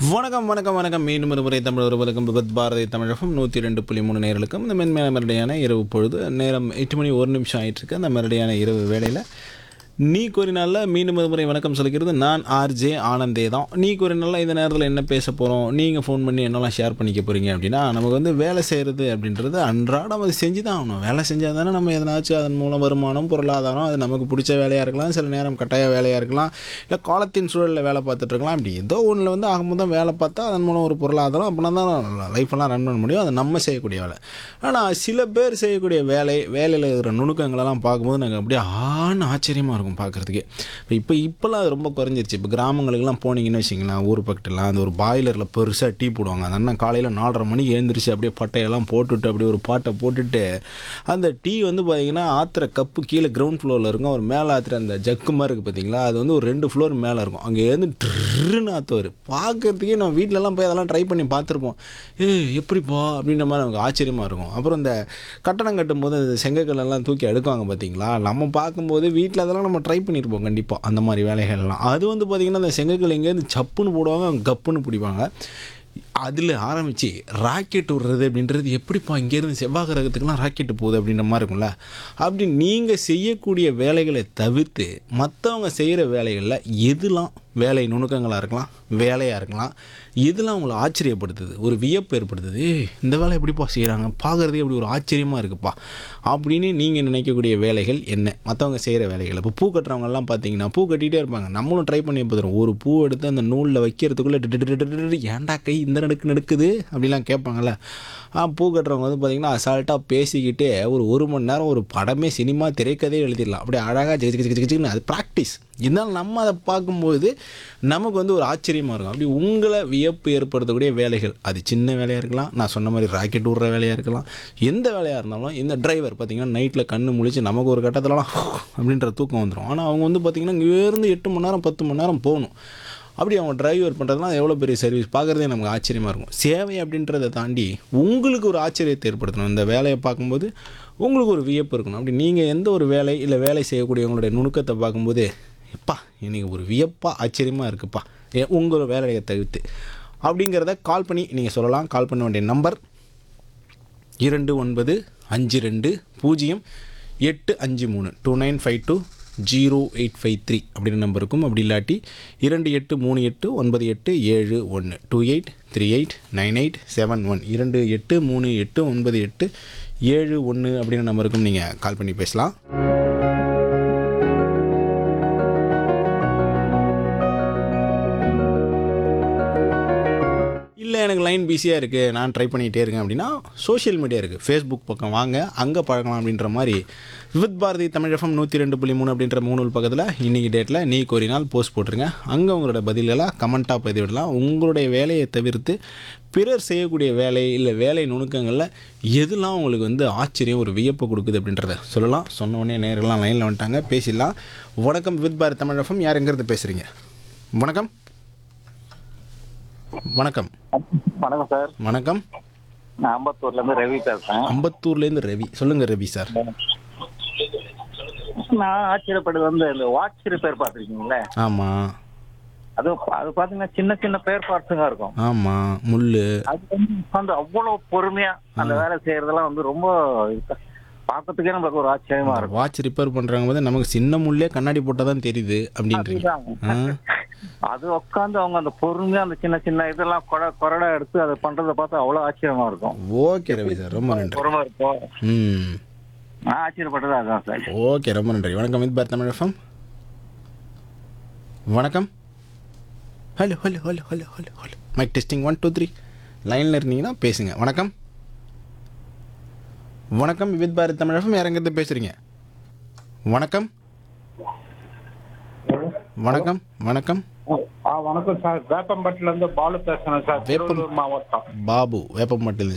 வணக்கம் வணக்கம் வணக்கம் மீண்டும் ஒரு முறை தமிழ் ஒருவருக்கும் விபத் பாரதி தமிழகம் நூற்றி ரெண்டு புள்ளி மூணு நேர்களுக்கும் இந்த மென்மையான மெரடியான இரவு பொழுது நேரம் எட்டு மணி ஒரு நிமிஷம் ஆயிட்டு இருக்கு அந்த மெரடியான இரவு வேளையில் நீ கூறினால மீண்டும் ஒரு முறை வணக்கம் சொல்லிக்கிறது நான் ஆர்ஜே ஆனந்தே தான் நீ கூறினால இந்த நேரத்தில் என்ன பேச போகிறோம் நீங்கள் ஃபோன் பண்ணி என்னெல்லாம் ஷேர் பண்ணிக்க போகிறீங்க அப்படின்னா நமக்கு வந்து வேலை செய்கிறது அப்படின்றது அன்றாடம் அது செஞ்சு தான் ஆகணும் வேலை செஞ்சால் தானே நம்ம எதனாச்சும் அதன் மூலம் வருமானம் பொருளாதாரம் அது நமக்கு பிடிச்ச வேலையாக இருக்கலாம் சில நேரம் கட்டாய வேலையாக இருக்கலாம் இல்லை காலத்தின் சூழலில் வேலை பார்த்துட்டு இருக்கலாம் இப்படி ஏதோ ஒன்றில் வந்து ஆகும்போது வேலை பார்த்தா அதன் மூலம் ஒரு பொருளாதாரம் அப்படின்னா தான் லைஃப்பெல்லாம் ரன் பண்ண முடியும் அது நம்ம செய்யக்கூடிய வேலை ஆனால் சில பேர் செய்யக்கூடிய வேலை வேலையில் இருக்கிற நுணுக்கங்களெல்லாம் பார்க்கும்போது நாங்கள் அப்படியே ஆன்னு ஆச்சரியமாக இருக்கும் பார்க்குறதுக்கு இப்போ இப்போ இப்போல்லாம் அது ரொம்ப குறைஞ்சிருச்சு இப்போ கிராமங்களுக்கெல்லாம் போனீங்கன்னு வச்சிங்களேன் ஊர் பக்கத்துலாம் அந்த ஒரு பாய்லரில் பெருசாக டீ போடுவாங்க அந்த அண்ணன் காலையில் நாலரை மணிக்கு எழுந்திரிச்சு அப்படியே பட்டையெல்லாம் போட்டுட்டு அப்படியே ஒரு பாட்டை போட்டுட்டு அந்த டீ வந்து பார்த்தீங்கன்னா ஆற்றுற கப்பு கீழே கிரவுண்ட் ஃப்ளோரில் இருக்கும் ஒரு மேலே ஆற்றுற அந்த ஜக்கு மாதிரி இருக்குது பார்த்தீங்களா அது வந்து ஒரு ரெண்டு ஃப்ளோர் மேலே இருக்கும் அங்கே இருந்து ட்ருன்னு ஆற்றுவார் பார்க்கறதுக்கே நம்ம வீட்டிலலாம் போய் அதெல்லாம் ட்ரை பண்ணி பார்த்துருப்போம் ஏ எப்படிப்பா அப்படின்ற மாதிரி நமக்கு ஆச்சரியமாக இருக்கும் அப்புறம் இந்த கட்டடம் கட்டும்போது அந்த செங்கக்கல் எல்லாம் தூக்கி அடுக்குவாங்க பார்த்தீங்களா நம்ம பார்க்கும்போது வீட்டில் அதெல்லாம் நம்ம ட்ரை பண்ணியிருப்போம் கண்டிப்பாக அந்த மாதிரி வேலைகள்லாம் அது வந்து பார்த்திங்கன்னா அந்த செங்கக்கல் எங்கேருந்து சப்புன்னு போடுவாங்க கப்புன்னு பிடிப்பாங்க அதில் ஆரம்பித்து ராக்கெட் விடுறது அப்படின்றது எப்படிப்பா இங்கேருந்து செவ்வாய் கிரகத்துக்குலாம் ராக்கெட்டு போகுது அப்படின்ற மாதிரி இருக்கும்ல அப்படி நீங்கள் செய்யக்கூடிய வேலைகளை தவிர்த்து மற்றவங்க செய்கிற வேலைகளில் எதுலாம் வேலை நுணுக்கங்களாக இருக்கலாம் வேலையாக இருக்கலாம் எதுலாம் உங்களை ஆச்சரியப்படுத்துது ஒரு வியப்பு ஏற்படுத்துது "ஏய், இந்த வேலை எப்படிப்பா செய்கிறாங்க பார்க்குறதே அப்படி ஒரு ஆச்சரியமாக இருக்குப்பா அப்படின்னு நீங்கள் நினைக்கக்கூடிய வேலைகள் என்ன மற்றவங்க செய்கிற வேலைகள் இப்போ பூ கட்டுறவங்கலாம் பார்த்தீங்கன்னா பூ கட்டிகிட்டே இருப்பாங்க நம்மளும் ட்ரை பண்ணி பார்த்துருவோம் ஒரு பூ எடுத்து அந்த நூலில் வைக்கிறதுக்குள்ளே டிடு டிடு டிடு டிடு ஏன்டா கை இந்த நடுக்கு நடுக்குது அப்படிலாம் கேட்பாங்கல்ல ஆ, பூ கட்டுறவங்க வந்து பார்த்திங்கன்னா அசால்ட்டாக பேசிக்கிட்டே ஒரு ஒரு மணி நேரம் ஒரு படமே சினிமா திரைக்கதையே எழுதிடலாம் அப்படியே அழகாக ஜெக ஜெக ஜெக ஜெகன்னு அது ப்ராக்டிஸ் இருந்தாலும் நம்ம அதை பார்க்கும்போது நமக்கு வந்து ஒரு ஆச்சரியமாக இருக்கும் அப்படி உங்களை வியப்பு ஏற்படுத்தக்கூடிய வேலைகள் அது சின்ன வேலையாக இருக்கலாம் நான் சொன்ன மாதிரி ராக்கெட் விடுற வேலையாக இருக்கலாம் எந்த வேலையாக இருந்தாலும் இந்த டிரைவர் பார்த்திங்கன்னா நைட்டில் கண்ணு முழிச்சு நமக்கு ஒரு கட்டத்திலலாம் அப்படின்ற தூக்கம் வந்துடும் ஆனால் அவங்க வந்து பார்த்திங்கன்னா இங்கேருந்து எட்டு மணி நேரம் பத்து மணி நேரம் போகணும் அப்படி அவங்க டிரைவர் பண்ணுறதுலாம் எவ்வளோ பெரிய சர்வீஸ் பார்க்குறதே நமக்கு ஆச்சரியமாக இருக்கும் சேவை அப்படின்றத தாண்டி உங்களுக்கு ஒரு ஆச்சரியத்தை ஏற்படுத்தணும் இந்த வேலையை பார்க்கும்போது உங்களுக்கு ஒரு வியப்பு இருக்கணும் அப்படி நீங்கள் எந்த ஒரு வேலை இல்லை வேலை செய்யக்கூடியவங்களுடைய நுணுக்கத்தை பார்க்கும்போது எப்பா எனக்கு ஒரு வியப்பாக ஆச்சரியமாக இருக்குப்பா ஏ உங்கள் வேலையை தவிர்த்து அப்படிங்கிறத கால் பண்ணி நீங்கள் சொல்லலாம் கால் பண்ண வேண்டிய நம்பர் இரண்டு ஒன்பது அஞ்சு ரெண்டு பூஜ்ஜியம் எட்டு அஞ்சு மூணு two nine five two zero eight five three அப்படின்ற நம்பர் இருக்கும் அப்படி இல்லாட்டி இரண்டு எட்டு மூணு எட்டு ஒன்பது எட்டு ஏழு ஒன்று two eight three eight nine eight seven one இரண்டு எட்டு மூணு எட்டு ஒன்பது எட்டு ஏழு ஒன்று அப்படின்ற நம்பருக்கும் நீங்கள் கால் பண்ணி பேசலாம் இல்லை எனக்கு லைன் பிஸியாக இருக்குது நான் ட்ரை பண்ணிகிட்டே இருக்கேன் அப்படின்னா சோஷியல் மீடியா இருக்குது ஃபேஸ்புக் பக்கம் வாங்க அங்கே பழகலாம் அப்படின்ற மாதிரி வித் பாரதி தமிழ் எஃப்எம் நூற்றி ரெண்டு புள்ளி மூணு அப்படின்ற மூணு பக்கத்தில் இன்றைக்கி டேட்டில் நீ கோரினால் போஸ்ட் போட்டுருங்க அங்கே உங்களோட பதில்களாக கமெண்ட்டாக பதிவிடலாம் உங்களுடைய வேலையை தவிர்த்து பிறர் செய்யக்கூடிய வேலை இல்லை வேலை நுணுக்கங்களில் எதுலாம் உங்களுக்கு வந்து ஆச்சரியம் ஒரு வியப்பு கொடுக்குது அப்படின்றத சொல்லலாம் சொன்ன உடனே நேரெல்லாம் லைனில் வந்துட்டாங்க பேசிடலாம் வணக்கம் வித் பாரதி தமிழ் எஃப்எம் யார் எங்கேருந்து பேசுகிறீங்க வணக்கம் வணக்கம் வணக்கம் சார் வணக்கம் நான் அம்பத்தூர்ல இருந்து ரவி பேசுறேன் அம்பத்தூர்லேருந்து ரவி சொல்லுங்கள் ரவி சார் நான் ஆச்சரியப்படுது வந்து இந்த வாட்ச் ரிப்பேர் பார்த்துருக்கீங்களே ஆமாம் அது அது பாத்தீங்கன்னா சின்ன சின்ன பேர் பார்ட்ஸுங்க இருக்கும் ஆமாம் முள் அது வந்து உட்காந்து அவ்வளவு பொறுமையா அந்த வேலை செய்யறதெல்லாம் வந்து ரொம்ப இருக்கா- பார்க்கறதுக்கே நம்மளுக்கு ஒரு ஆச்சரியமா இருக்கும் வாட்ச் ரிப்பேர் பண்ணுறாங்க போது நமக்கு சின்ன முள்ளே கண்ணாடி போட்டால் தான் தெரியுது அப்படின்றீங்க ஆ அது உட்காந்து அவங்க அந்த பொறுமையா அந்த சின்ன சின்ன இதெல்லாம் கொட கொரடா எடுத்து அதை பண்றதை பார்த்தா அவ்வளவு ஆச்சரியமா இருக்கும் ஓகே ரவி சார் ரொம்ப நன்றி பொறுமை இருக்கும் ம் நான் ஆச்சரியப்பட்டது அதுதான் சார் ஓகே ரொம்ப நன்றி வணக்கம் வித் பார் தமிழ் எஃப்எம் வணக்கம் hello hello hello hello hello hello mic testing one two three லைனில் இருந்தீங்கன்னா பேசுங்க வணக்கம் வணக்கம் வித் பாரத் தமிழ் எஃப்எம் யாரங்கிறது பேசுகிறீங்க வணக்கம் வணக்கம் வணக்கம் ஆ வணக்கம் சார் வேப்பம்பட்டில இருந்து பாலு பேசுறேன் சார் வேப்பம்- திருவள்ளூர் மாவட்டம் பாபு வேப்பம்பட்டில்